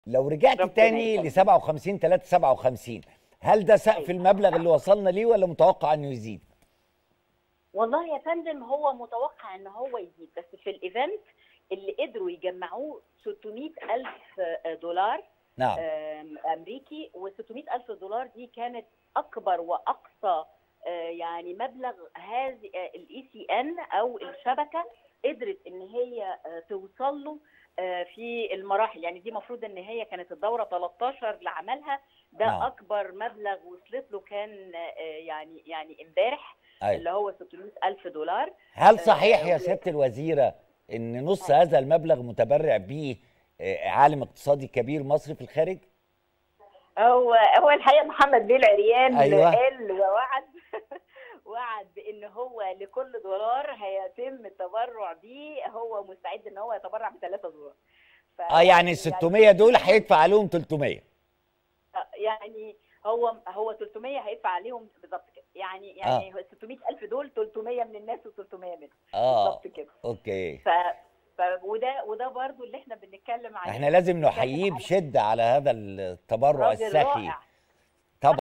لو رجعت ربنا تاني يخليك. ل 57 3 57 هل ده سقف المبلغ اللي وصلنا ليه ولا متوقع انه يزيد؟ والله يا فندم هو متوقع ان هو يزيد بس في الايفنت اللي قدروا يجمعوه 600 الف دولار نعم آم، امريكي و600 الف دولار دي كانت اكبر واقصى آه، يعني مبلغ هذه الاي سي ان او الشبكه قدرت ان هي آه، توصل له آه، في المراحل يعني دي المفروض ان هي كانت الدوره 13 لعملها ده نعم. اكبر مبلغ وصلت له كان آه، يعني يعني امبارح أيوة. اللي هو 600 الف دولار هل صحيح يا آه، سياده الوزيره ان نص هذا المبلغ متبرع به آه، عالم اقتصادي كبير مصري في الخارج؟ هو هو الحقيقه محمد بيه العريان أيوة. قال ووعد وعد بان هو لكل دولار هيتم التبرع بيه هو مستعد ان هو يتبرع ب 3 دولار ف- اه يعني ال 600 دول هيدفع عليهم 300 يعني هو هو 300 هيدفع عليهم بالظبط كده يعني يعني هو 600 الف دول 300 من الناس و300 منهم اه بالظبط كده اوكي ف ف وده وده برضو اللي احنا بنتكلم عليه احنا لازم بنتكلم نحييه على بشده على هذا التبرع راجل السخي رائع